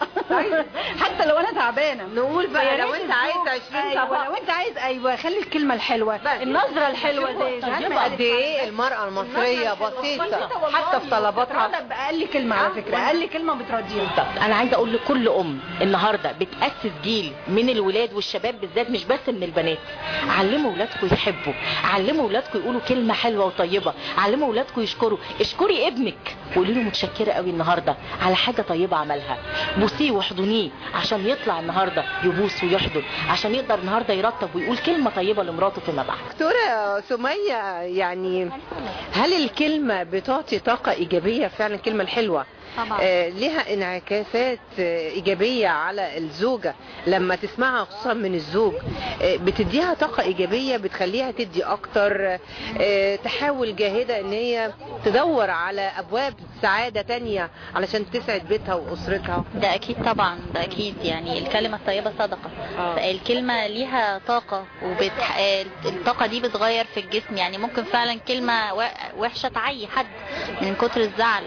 حتى لو انا تعبانه نقول بقى فيا لو ريت انت عايز الزوج- 20 أيوة طبق لو انت عايز ايوه خلي الكلمه الحلوه النظره الحلوه زي جهاد ما قد قالت ايه المرأة المصرية بسيطة حتى في طلباتها بتتردد باقل كلمه على فكره اقل كلمه بترديها بالظبط انا عايزه اقول لكل ام النهارده بتاسس جيل من الولاد والشباب بالذات مش بس من البنات علموا ولادكم يحبوا علموا ولادكم يقولوا كلمه حلوه وطيبه علموا ولادكم يشكروا اشكري ابنك وقولي له متشكره قوي النهارده على حاجه طيبه عملها بوسيه واحضنيه عشان يطلع النهارده يبوس ويحضن عشان يقدر النهارده يرتب ويقول كلمه طيبه لمراته فيما بعد دكتورة سمية يعني هل الكلمة بتعطي طاقة إيجابية فعلا الكلمة الحلوة طبعا. آه لها انعكاسات آه إيجابية على الزوجة لما تسمعها خصوصا من الزوج آه بتديها طاقة إيجابية بتخليها تدي أكتر آه تحاول جاهدة إن هي تدور على أبواب سعادة تانية علشان تسعد بيتها وأسرتها ده اكيد طبعا ده اكيد يعني الكلمة الطيبة صدقة آه. الكلمة ليها طاقة وبتح... الطاقة دي بتغير في الجسم يعني ممكن فعلا كلمة و- وحشة تعي حد من كتر الزعل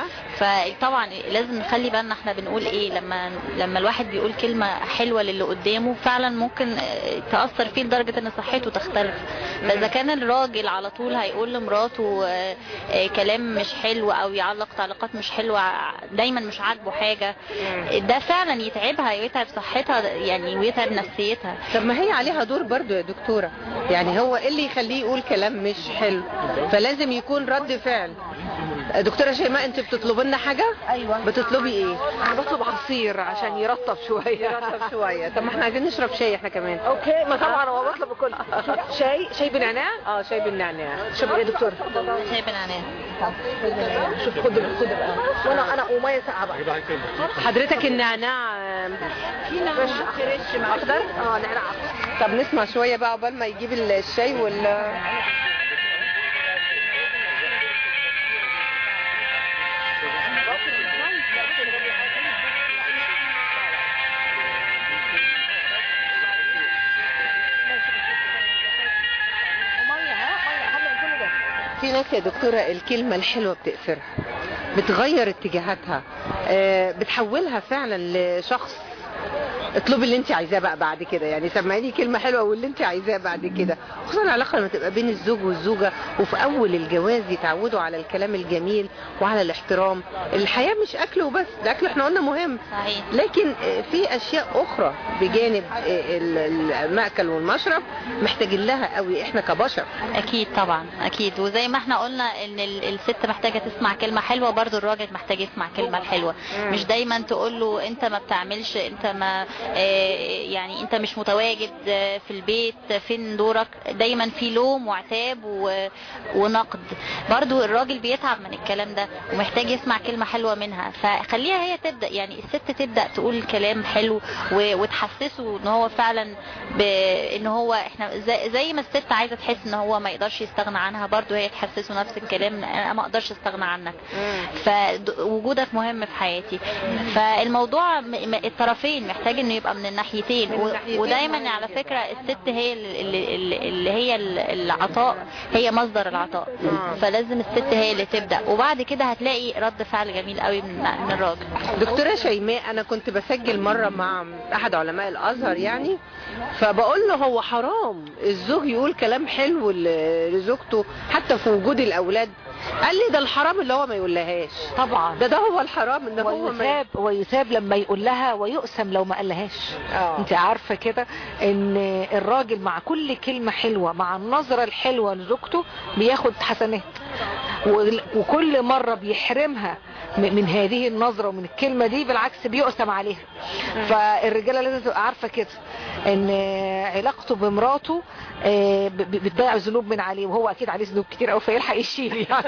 فطبعا لازم نخلي بالنا احنا بنقول ايه لما لما الواحد بيقول كلمة حلوة للي قدامه فعلا ممكن آه، تأثر فيه لدرجة ان صحته تختلف فاذا كان الراجل على طول هيقول لمراته آه، آه، كلام مش حلو او يعلق تعليقات مش حلوة ع- دايما مش عاجبه حاجة ده فعلا يتعبها ويتعب صحتها يعني ويتعب نفسيتها طب ما هي عليها دور برضو يا دكتورة يعني هو إيه اللي يخليه يقول كلام مش حلو فلازم يكون رد فعل دكتورة شيماء انت بتطلب لنا حاجة ايوه بتطلبي ايه انا بطلب عصير عشان يرطب شويه يرطب شوية طب ما احنا عايزين نشرب شاي احنا كمان اوكي ما طبعا هو بطلب الكل شاي شاي بنعناع اه شاي بالنعناع شوف يا دكتور شايف بنعناع شوف خد خد بقى وانا انا وميه ساقعه بقى حضرتك النعناع آم، فريش فريش مع اخضر اه نعناع طب نسمع شوية بقى عقبال ما يجيب الشاي وال في ناس يا دكتورة الكلمة الحلوة بتأثرها بتغير اتجاهاتها آه، بتحولها فعلا لشخص اطلبي اللي انت عايزاه بقى بعد كده يعني سمعيني كلمة حلوة واللي انت عايزاه بعد كده خصوصا العلاقة لما تبقى بين الزوج والزوجة وفي اول الجواز يتعودوا على الكلام الجميل وعلى الاحترام الحياة مش اكل وبس الاكل احنا قلنا مهم صحيح لكن آه، في اشياء اخرى بجانب آه، ال- المأكل والمشرب محتاجين لها قوي احنا كبشر اكيد طبعا اكيد وزي ما احنا قلنا ان ال- الست محتاجه تسمع كلمه حلوه برضو الراجل محتاج يسمع كلمه الحلوه مش دايما تقول له انت ما بتعملش انت ما آه، يعني انت مش متواجد آه، في البيت فين دورك دايما في لوم وعتاب و- ونقد برضو الراجل بيتعب من الكلام ده ومحتاج يسمع كلمه حلوه منها فخليها هي تبدا يعني الست تبدا تقول كلام حلو و- وتحسسه ان هو فعلا بان هو احنا زي, زي ما الست عايزه تحس ان هو ما يقدرش يستغنى عنها برضو هي تحسسه نفس الكلام انا ما اقدرش استغنى عنك فوجودك مهم في حياتي فالموضوع م- م- الطرفين محتاج انه يبقى من الناحيتين من و- الناحيتين ودايما مهم على جدا. فكره الست هي اللي, اللي, اللي هي ال- العطاء هي مصدر العطاء فلازم الست هي اللي تبدا وبعد كده هتلاقي رد فعل جميل قوي من, من الراجل دكتورة شيماء انا كنت بسجل مرة مع احد علماء الازهر يعني فبقول له هو حرام الزوج يقول كلام حلو ل- لزوجته حتى في وجود الاولاد قال لي ده الحرام اللي هو ما يقولهاش طبعا ده ده هو الحرام ان هو ما ويثاب ويثاب لما يقول لها ويقسم لو ما قالهاش آه. انت عارفه كده ان الراجل مع كل كلمه حلوه مع النظره الحلوه لزوجته بياخد حسنات وال- وكل مره بيحرمها م- من هذه النظره ومن الكلمه دي بالعكس بيقسم عليها فالرجاله لازم تبقى عارفه كده ان علاقته بمراته آه، ب- ب- بتضيع الذنوب من عليه وهو اكيد عليه ذنوب كتير قوي فيلحق يشيل يعني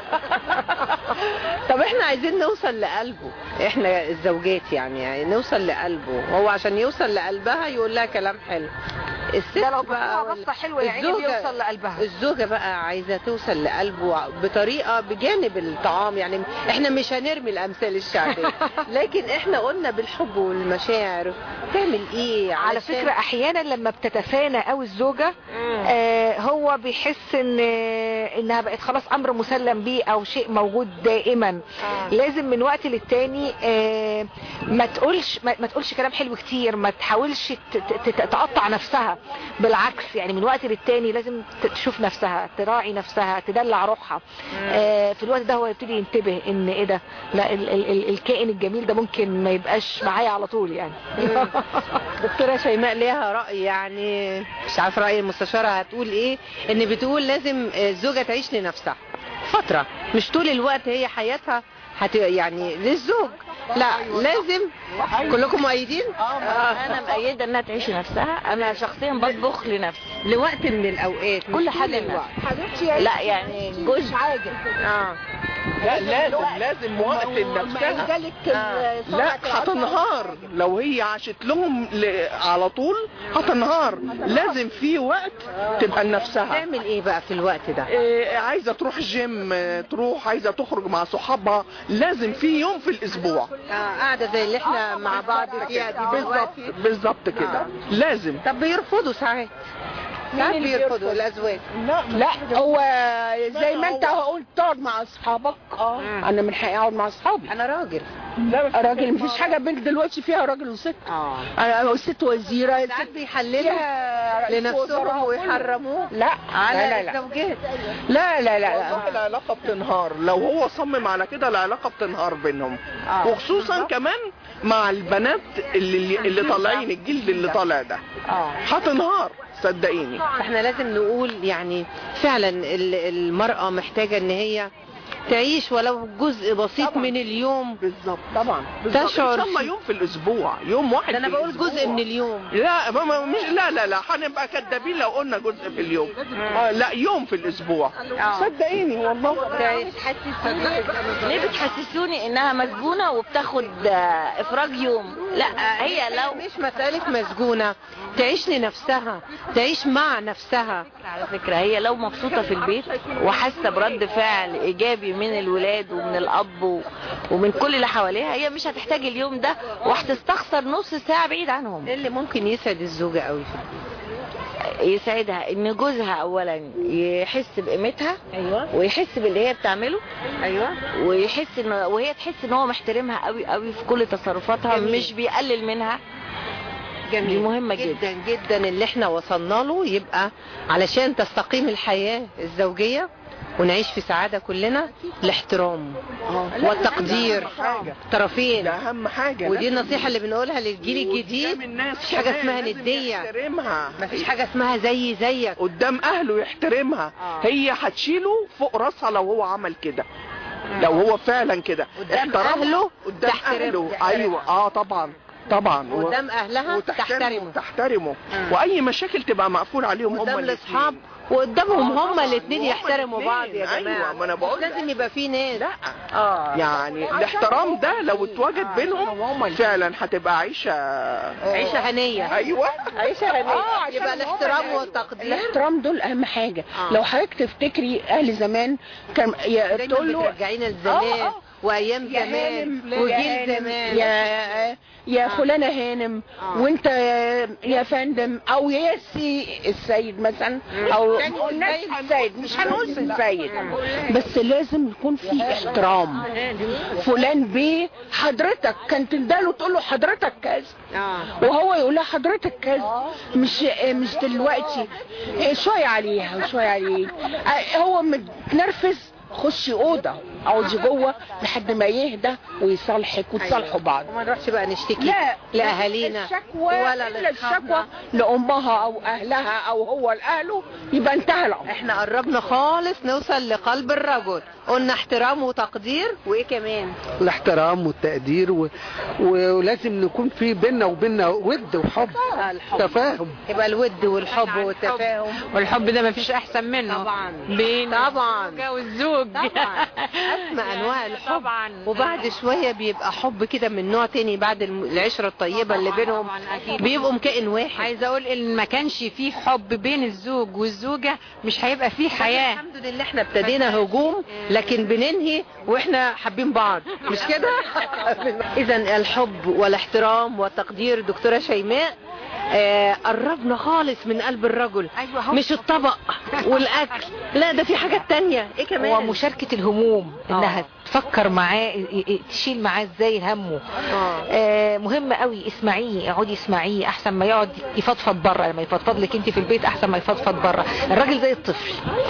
طب احنا عايزين نوصل لقلبه احنا الزوجات يعني, يعني نوصل لقلبه هو عشان يوصل لقلبها يقول لها كلام حلو الست ده لو بقى بصها بصة حلوة يا عيني الزوجة- بيوصل لقلبها الزوجة بقى عايزة توصل لقلبه بطريقة بجانب الطعام يعني احنا مش هنرمي الأمثال الشعبية لكن احنا قلنا بالحب والمشاعر تعمل ايه على علشان- فكرة احيانا لما بتتفانى قوي الزوجة آه هو بيحس ان انها بقت خلاص امر مسلم بيه او شيء موجود دائما آه. لازم من وقت للتاني آه ما تقولش ما, ما تقولش كلام حلو كتير ما تحاولش ت- ت- ت- تقطع نفسها بالعكس يعني من وقت للتاني لازم ت- تشوف نفسها تراعي نفسها تدلع روحها آه في الوقت ده هو يبتدي ينتبه ان ايه ده لا ال ال ال الكائن الجميل ده ممكن ما يبقاش معايا على طول يعني دكتورة شيماء ليها رأي يعني مش عارف رأي المستشارة هتقول ايه ان بتقول لازم الزوجة تعيش لنفسها فترة مش طول الوقت هي حياتها هت يعني للزوج لا لازم كلكم مؤيدين انا مؤيده انها تعيش نفسها انا شخصيا بطبخ لنفسي لوقت من الاوقات مش كل طول حاجه الوقت. لنفسي لا يعني جزء اه لا لازم لازم وقت لنفسها لا هتنهار لو هي عاشت لهم ل... على طول هتنهار لازم في وقت تبقى لنفسها تعمل ايه بقى في الوقت ده إيه، عايزه تروح الجيم آه، تروح عايزه تخرج مع صحابها لازم في يوم في الاسبوع آه قاعدة زي اللي احنا مع بعض فيها دي بالظبط دلوقتي بالظبط كده لازم طب بيرفضوا ساعات ساعات بيرفضوا الازواج لا هو زي ما انت قلت تقعد مع اصحابك اه انا من حقي اقعد مع اصحابي انا راجل راجل مفيش حاجه بين دلوقتي فيها راجل وست اه انا ست وزيره ساعات ست بيحللوا فيها رئيس لنفسهم وزراء ويحرموه لا على لا لا لا الزوجات لا لا لا, والله لا. العلاقة بتنهار لو هو صمم على كده العلاقة بتنهار بينهم آه. وخصوصا كمان مع البنات اللي اللي طالعين الجلد اللي طالع ده اه هتنهار صدقيني احنا لازم نقول يعني فعلا ال- المرأة محتاجة ان هي تعيش ولو جزء بسيط طبعاً. من اليوم بالظبط طبعا بالظبط. ان تشعر شاء الله في- يوم في الاسبوع يوم واحد ده انا في بقول الأسبوع. جزء من اليوم لا ما ما مش لا لا لا هنبقى كدابين لو قلنا جزء في اليوم آه لا يوم في الاسبوع آه. صدقيني والله ليه بتحسسوني انها مسجونه وبتاخد آه، افراج يوم لا هي لو مش مسألة مسجونة تعيش لنفسها تعيش مع نفسها على فكرة هي لو مبسوطة في البيت وحاسة برد فعل ايجابي من الولاد ومن الاب و- ومن كل اللي حواليها هي مش هتحتاج اليوم ده وهتستخسر نص ساعة بعيد عنهم ايه اللي ممكن يسعد الزوجة قوي يساعدها ان جوزها اولا يحس بقيمتها ايوه ويحس باللي هي بتعمله ايوه ويحس ان وهي تحس ان هو محترمها قوي قوي في كل تصرفاتها جميل. مش بيقلل منها جميل دي مهمة جدا جدا اللي احنا وصلنا له يبقى علشان تستقيم الحياة الزوجية ونعيش في سعادة كلنا الاحترام والتقدير طرفين ده اهم حاجة ودي لازم النصيحة اللي بنقولها للجيل قدام الجديد الناس مفيش حاجة كمان اسمها لازم ندية يحترمها مفيش حاجة اسمها زي زيك قدام اهله يحترمها آه. هي هتشيله فوق راسها لو هو عمل كده لو هو فعلا كده قدام احترامها أهله قدام تحترمه. اهله تحترمه. ايوه اه طبعا طبعا و- قدام اهلها وتحترمه تحترمه تحترمه آه. واي مشاكل تبقى مقفول عليهم قدام هم الاصحاب وقدامهم آه هما طبعاً. الاثنين وهما يحترموا الاتنين. بعض يا جماعة أيوة، ما أنا بقول لك. لازم يبقى في ناس لا اه يعني الاحترام ده لو اتوجد بينهم فعلا هتبقى عيشه عيشة هنية ايوه عيشة هنية آه، عشان يبقى هم الاحترام يعني- والتقدير الاحترام دول اهم حاجه آه. لو حضرتك تفتكري اهل زمان كان يا- دايما تقول له بترجعينا آه، لزمان آه. وايام يا زمان هانم يا وجيل هانم، زمان يا يا فلانة هانم آه. وانت يا- يا فندم او يا سي السيد مثلا او تاني قلنا السيد السيد مش هنقول السيد بس لازم يكون في احترام فلان بيه حضرتك كانت تنداله تقول له حضرتك كذا اه وهو يقول لها حضرتك كذا مش مش دلوقتي إيه، شويه عليها وشويه عليك آه، هو متنرفز خشي اوضه اقعدي جوه لحد ما يهدى ويصالحك وتصالحوا بعض وما نروحش بقى نشتكي لا لاهالينا الشكوى ولا ولا الشكوى لاصحابنا لامها او اهلها او هو لاهله يبقى انتهى الامر احنا قربنا خالص نوصل لقلب الرجل قلنا احترام وتقدير وايه كمان الاحترام والتقدير و... و- ولازم نكون في بيننا وبيننا ود وحب آه، الحب. تفاهم يبقى الود والحب والتفاهم والحب ده مفيش احسن منه طبعا بين طبعا الزوجة والزوج طبعا اسمى انواع الحب طبعا وبعد شويه بيبقى حب كده من نوع تاني بعد الم- العشره الطيبه اللي بينهم بيبقوا كائن واحد عايزه اقول ان ما كانش فيه حب بين الزوج والزوجه مش هيبقى فيه حياه الحمد لله احنا ابتدينا هجوم لكن بننهي واحنا حابين بعض مش كده اذا الحب والاحترام والتقدير دكتوره شيماء آه، قربنا خالص من قلب الرجل أيوة مش الطبق والاكل لا ده في حاجات تانية ايه كمان ومشاركة الهموم انها آه. تفكر معاه ي- ي- تشيل معاه ازاي همه آه. آه مهم قوي اسمعيه اقعدي اسمعيه احسن ما يقعد يفضفض بره لما يفضفض لك انت في البيت احسن ما يفضفض بره الراجل زي الطفل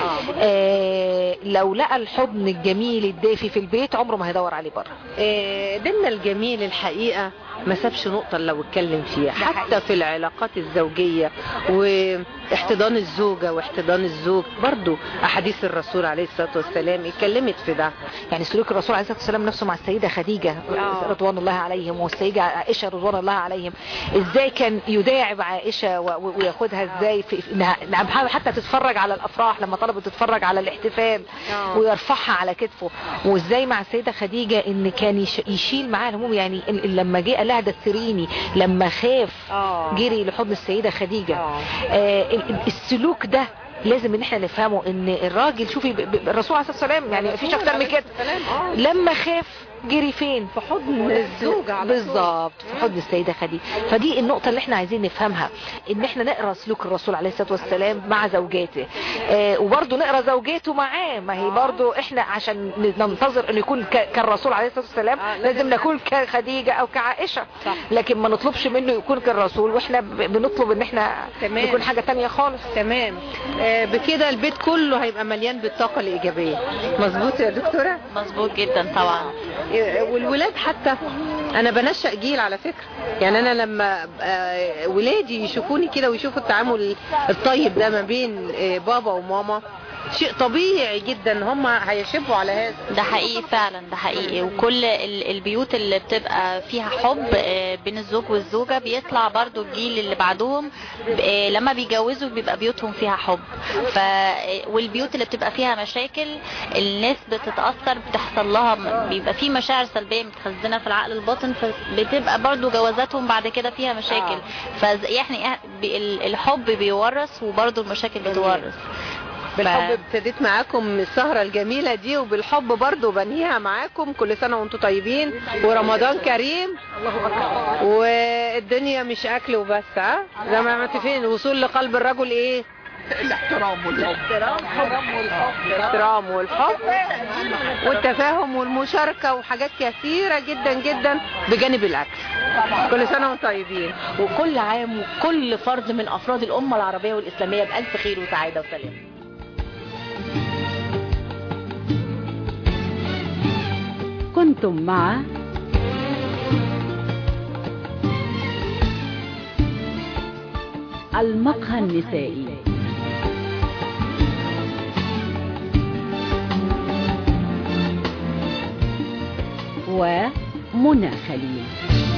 آه لو لقى الحضن الجميل الدافي في البيت عمره ما هيدور عليه بره آه، ديننا الجميل الحقيقة ما سابش نقطة لو اتكلم فيها حتى في العلاقات الزوجية واحتضان الزوجة واحتضان الزوج برضو أحاديث الرسول عليه الصلاة والسلام اتكلمت في ده يعني سلوك الرسول عليه الصلاه والسلام نفسه مع السيده خديجه رضوان الله عليهم والسيده عائشه رضوان الله عليهم ازاي كان يداعب عائشه و- و- وياخدها ازاي في في- انها إنها حتى تتفرج على الافراح لما طلبت تتفرج على الاحتفال آه. ويرفعها على كتفه وازاي مع السيده خديجه ان كان يش- يشيل معاها الهموم يعني ال- ال- لما جه قال لها دثريني لما خاف آه. جري لحضن السيده خديجه آه. آه ال- ال- السلوك ده لازم ان احنا نفهمه ان الراجل شوفي ب- ب- الرسول عليه الصلاه والسلام يعني مفيش اكتر من كده لما خاف جري فين في حضن الزوج على طول. بالظبط في حضن السيده خديجه فدي النقطه اللي احنا عايزين نفهمها ان احنا نقرا سلوك الرسول عليه الصلاه والسلام مع زوجاته آه وبرضه نقرا زوجاته معاه ما هي برضه احنا عشان ننتظر انه يكون ك- كالرسول عليه الصلاه والسلام لازم نكون كخديجه او كعائشه لكن ما نطلبش منه يكون كالرسول واحنا ب- بنطلب ان احنا تمام. نكون حاجه تانية خالص تمام آه، بكده البيت كله هيبقى مليان بالطاقة الإيجابية مظبوط يا دكتورة مظبوط جدا طبعا آه، والولاد حتى انا بنشأ جيل على فكرة يعني انا لما آه، ولادي يشوفوني كده ويشوفوا التعامل الطيب ده ما بين آه، بابا وماما شيء طبيعي جدا هم هيشبوا على هذا ده حقيقي فعلا ده حقيقي وكل ال- البيوت اللي بتبقى فيها حب آه، بين الزوج والزوجة بيطلع برضو الجيل اللي بعدهم آه، لما بيجوزوا بيبقى بيوتهم فيها حب ف والبيوت اللي بتبقى فيها مشاكل الناس بتتأثر بتحصل لها بيبقى في مشاعر سلبية متخزنة في العقل الباطن فبتبقى برضو جوازاتهم بعد كده فيها مشاكل فز يعني إح- بي- ال- الحب بيورث وبرضو المشاكل بتورث بالحب ابتديت معاكم السهرة الجميلة دي وبالحب برضو بنهيها معاكم كل سنة وانتم طيبين ورمضان كريم والدنيا مش اكل وبس ها زي ما متفقين الوصول لقلب الرجل ايه الاحترام والحب الاحترام والحب والتفاهم والمشاركة وحاجات كثيرة جدا جدا بجانب الاكل كل سنة وانتم طيبين وكل عام وكل فرد من افراد الامه العربيه والاسلاميه بالف خير وسعاده وسلام كنتم مع المقهى النسائي ومنى خليل